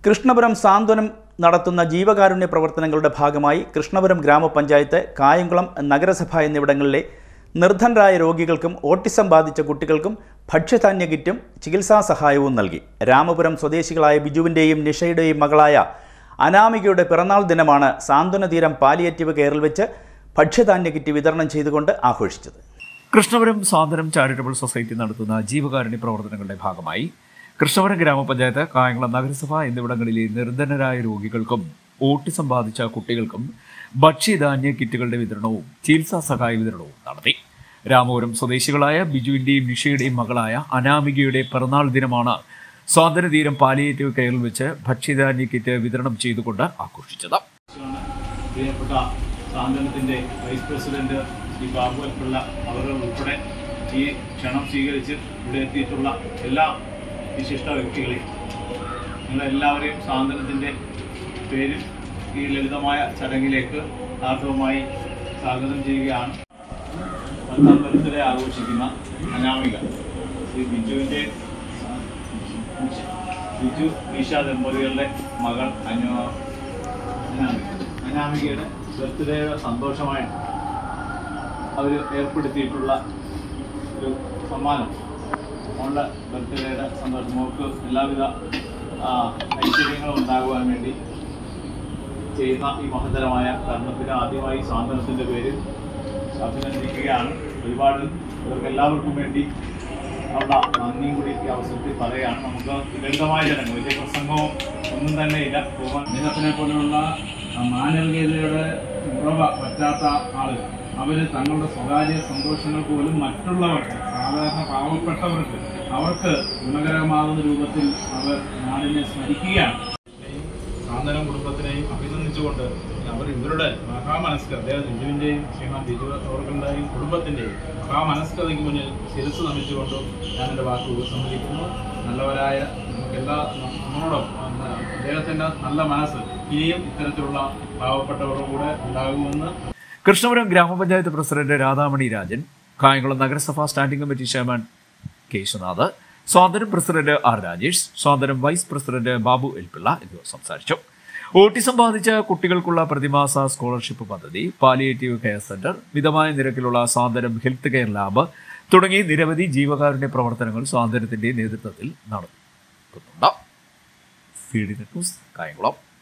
കൃഷ്ണപുരം സാന്ത്വനം നടത്തുന്ന ജീവകാരുണ്യ പ്രവർത്തനങ്ങളുടെ ഭാഗമായി കൃഷ്ണപുരം ഗ്രാമപഞ്ചായത്ത് കായംകുളം നഗരസഭ എന്നിവിടങ്ങളിലെ നിർധനരായ രോഗികൾക്കും ഓട്ടിസം ബാധിച്ച കുട്ടികൾക്കും ഭക്ഷ്യധാന്യ കിറ്റും ചികിത്സാ സഹായവും നൽകി രാമപുരം സ്വദേശികളായ ബിജുവിൻ്റെയും നിഷയുടെയും മകളായ അനാമികയുടെ പിറന്നാൾ ദിനമാണ് സാന്ത്വന തീരം പാലിയേറ്റീവ് കെയറിൽ വെച്ച് ഭക്ഷ്യധാന്യ കിറ്റ് വിതരണം ചെയ്തുകൊണ്ട് ആഘോഷിച്ചത് കൃഷ്ണപുരം സ്വാതന്ത്ര്യം ചാരിറ്റബിൾ സൊസൈറ്റി നടത്തുന്ന ജീവകാരുണ്യ പ്രവർത്തനങ്ങളുടെ ഭാഗമായി കൃഷ്ണപുരം ഗ്രാമപഞ്ചായത്ത് കായംകുളം നഗരസഭ എന്നിവിടങ്ങളിലെ നിർധനരായ രോഗികൾക്കും ഓട്ടിസം ബാധിച്ച കുട്ടികൾക്കും ഭക്ഷ്യധാന്യ കിറ്റുകളുടെ വിതരണവും ചികിത്സാ സഹായ വിതരണവും നടത്തി രാമപുരം സ്വദേശികളായ ബിജുവിന്റെയും നിഷയുടെയും മകളായ അനാമികയുടെ പിറന്നാൾ ദിനമാണ് സ്വാതന്ത്ര്യതീരം പാലിയേറ്റീവ് കെയറിൽ വെച്ച് ഭക്ഷ്യധാന്യ കിറ്റ് വിതരണം ചെയ്തുകൊണ്ട് ആഘോഷിച്ചത് പ്രിയപ്പെട്ട സാന്ത്വനത്തിന്റെ വൈസ് പ്രസിഡന്റ് ശ്രീ ബാബു അൽപിള്ള അവർ ഉൾപ്പെടെ ഈ ക്ഷണം സ്വീകരിച്ച് ഇവിടെ എത്തിയിട്ടുള്ള എല്ലാ വിശിഷ്ട വ്യക്തികളെയും നിങ്ങളെല്ലാവരെയും സാന്ത്വനത്തിന്റെ പേരിൽ ഈ ലളിതമായ ചടങ്ങിലേക്ക് ഹാർദവമായി സ്വാഗതം ചെയ്യുകയാണ് പത്താം ബർത്ത്ഡേ ആഘോഷിക്കുന്ന അനാമിക ശ്രീ ബിജുവിൻ്റെ ബിജു ഈഷ ദമ്പതികളുടെ മകൾ അനു അനാമിക അനാമികയുടെ ബർത്ത്ഡേയുടെ സന്തോഷമായിട്ട് അവർ ഏർപ്പെടുത്തിയിട്ടുള്ള ഒരു സമ്മാനം മോളുടെ ബർത്ത്ഡേയുടെ സന്തോഷം മോൾക്ക് എല്ലാവിധ ആ, ഐശ്വര്യങ്ങളും ഉണ്ടാകുവാൻ വേണ്ടി ചെയ്യുന്ന ഈ മഹത്തരമായ കർമ്മത്തിന് ആദ്യമായി സ്വാതന്ത്ര്യത്തിൻ്റെ പേരിൽ അഭിനന്ദിക്കുകയാണ് ഒരുപാട് ഇവർക്ക് എല്ലാവർക്കും വേണ്ടി ഉള്ള നന്ദിയും കൂടി ഈ അവസരത്തിൽ പറയുകയാണ് നമുക്ക് ലളിതമായ ജനങ്ങൾ വലിയ പ്രസംഗവും ഒന്നും തന്നെ ഇല്ല ബഹുമാൻ അദ്ദേഹത്തിനെ പോലെയുള്ള ആ, മാനവികതയുടെ ഉറവ പറ്റാത്ത ആളുകൾ അവര് തങ്ങളുടെ സ്വകാര്യ സന്തോഷങ്ങൾ പോലും മറ്റുള്ളവർക്ക് സാധാരണ പാവപ്പെട്ടവർക്ക് അവർക്ക് ഗുണകരമാകുന്ന രൂപത്തിൽ അവർ നാടിനെ സ്മരിക്കുകയാണ് സാന്ത്വനം കുടുംബത്തിനെയും അഭിനന്ദിച്ചുകൊണ്ട് അവർ ഇവരുടെ മഹാമനസ്ക അദ്ദേഹം ബിജുവിൻ്റെയും ശ്രീമാൻ ബിജു അവർക്കുടെയും കുടുംബത്തിൻ്റെയും മഹാമനസ്കതയ്ക്ക് മുന്നിൽ ശിരസ് നമിച്ചുകൊണ്ടും ഞാൻ എൻ്റെ വാക്ക് ഉപസംഹരിക്കുന്നു നല്ലവരായ നമുക്കെല്ലാ നമ്മളോടൊപ്പം അദ്ദേഹത്തിൻ്റെ നല്ല മനസ്സ് ഇനിയും ഇത്തരത്തിലുള്ള പാവപ്പെട്ടവരുടെ കൂടെ ഉണ്ടാകുമെന്ന് കൃഷ്ണപുരം ഗ്രാമപഞ്ചായത്ത് പ്രസിഡന്റ് രാധാമണി രാജൻ കായംകുളം നഗരസഭാ standing committee chairman K Viswanath Swathanthryam president R Rajesh സ്വാതന്ത്ര്യം വൈസ് പ്രസിഡന്റ് ബാബു എൽപിള്ള എന്നിവർ സംസാരിച്ചു ഓട്ടിസം ബാധിച്ച കുട്ടികൾക്കുള്ള പ്രതിമാസ സ്കോളർഷിപ്പ് പദ്ധതി പാലിയേറ്റീവ് കെയർ സെന്റർ മിതമായ നിരക്കിലുള്ള സ്വാതന്ത്ര്യം ഹെൽത്ത് കെയർ ലാബ് തുടങ്ങി നിരവധി ജീവകാരുണ്യ പ്രവർത്തനങ്ങൾ സ്വാതന്ത്ര്യത്തിന്റെ നേതൃത്വത്തിൽ നടക്കുന്നുണ്ട് C D net news Kayamkulam